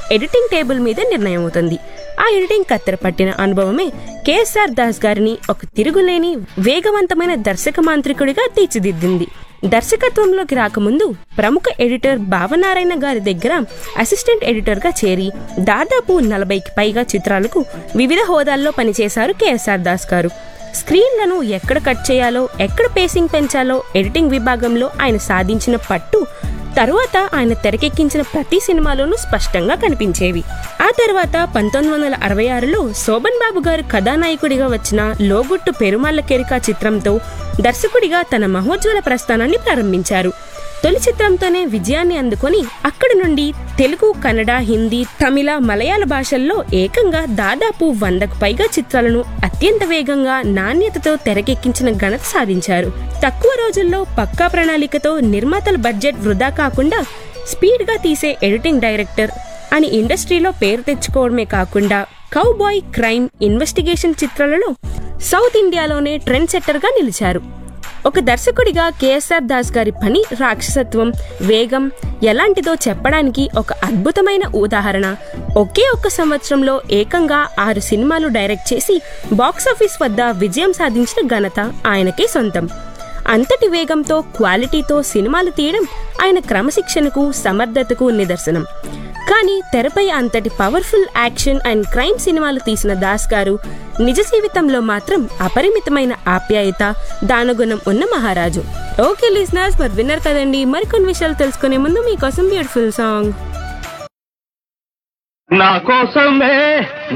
editing table మీద నిర్ణయం అవుతుంది ఆ ఎడిటింగ్ కత్తెర పట్టిన అనుభవమే కేఎస్ఆర్ దాస్ గారిని ఒక తిరుగులేని వేగవంతమైన దర్శక మాంత్రికుడిగా తీర్చిదిద్దింది దర్శకత్వంలోకి రాకముందు ప్రముఖ ఎడిటర్ భావనారాయణ గారి దగ్గర అసిస్టెంట్ ఎడిటర్గా చేరి దాదాపు నలభైకి పైగా చిత్రాలకు వివిధ హోదాల్లో పనిచేశారు కేఎస్ఆర్ దాస్ గారు స్క్రీన్లను ఎక్కడ కట్ చేయాలో ఎక్కడ పేసింగ్ పెంచాలో ఎడిటింగ్ విభాగంలో ఆయన సాధించిన పట్టు తరువాత ఆయన తెరకెక్కించిన ప్రతి సినిమాలోనూ స్పష్టంగా కనిపించేవి ఆ తర్వాత పంతొమ్మిది వందల అరవై ఆరులో శోభన్ బాబు గారు కథానాయకుడిగా వచ్చిన లోగుట్టు పెరుమాళ్ళ కెరిక చిత్రంతో దర్శకుడిగా తన మహోజ్వల ప్రస్థానాన్ని ప్రారంభించారు తొలి చిత్రంతోనే విజయాన్ని అందుకొని అక్కడి నుండి తెలుగు కన్నడ హిందీ తమిళ మలయాళ భాషల్లో ఏకంగా దాదాపు వందకు పైగా చిత్రాలను అత్యంత వేగంగా నాణ్యతతో తెరకెక్కించిన ఘనత సాధించారు తక్కువ రోజుల్లో పక్కా ప్రణాళికతో నిర్మాతల బడ్జెట్ వృధా కాకుండా స్పీడ్గా తీసే ఎడిటింగ్ డైరెక్టర్ అని ఇండస్ట్రీలో పేరు తెచ్చుకోవడమే కాకుండా కౌబాయ్ క్రైమ్ ఇన్వెస్టిగేషన్ చిత్రాలలో సౌత్ ఇండియాలోనే ట్రెండ్ సెట్టర్గా నిలిచారు ఒక దర్శకుడిగా కేఎస్ఆర్ దాస్ గారి పని రాక్షసత్వం వేగం ఎలాంటిదో చెప్పడానికి ఒక అద్భుతమైన ఉదాహరణ ఒకే ఒక్క సంవత్సరంలో ఏకంగా ఆరు సినిమాలు డైరెక్ట్ చేసి బాక్సాఫీస్ వద్ద విజయం సాధించిన ఘనత ఆయనకే సొంతం అంతటి వేగంతో క్వాలిటీతో సినిమాలు తీయడం ఆయన క్రమశిక్షణకు సమర్థతకు నిదర్శనం కానీ తెరపై అంతటి పవర్ఫుల్ యాక్షన్ అండ్ క్రైమ్ సినిమాలు తీసిన దాస్ గారు నిజ జీవితంలో మాత్రం అపరిమితమైన ఆప్యాయత దానగుణం ఉన్న మహారాజు ఓకే లిజనర్స్ మరి విన్నారు కదండి మరికొన్ని విషయాలు తెలుసుకునే ముందు మీకోసం బ్యూటిఫుల్ సాంగ్ నా కోసమే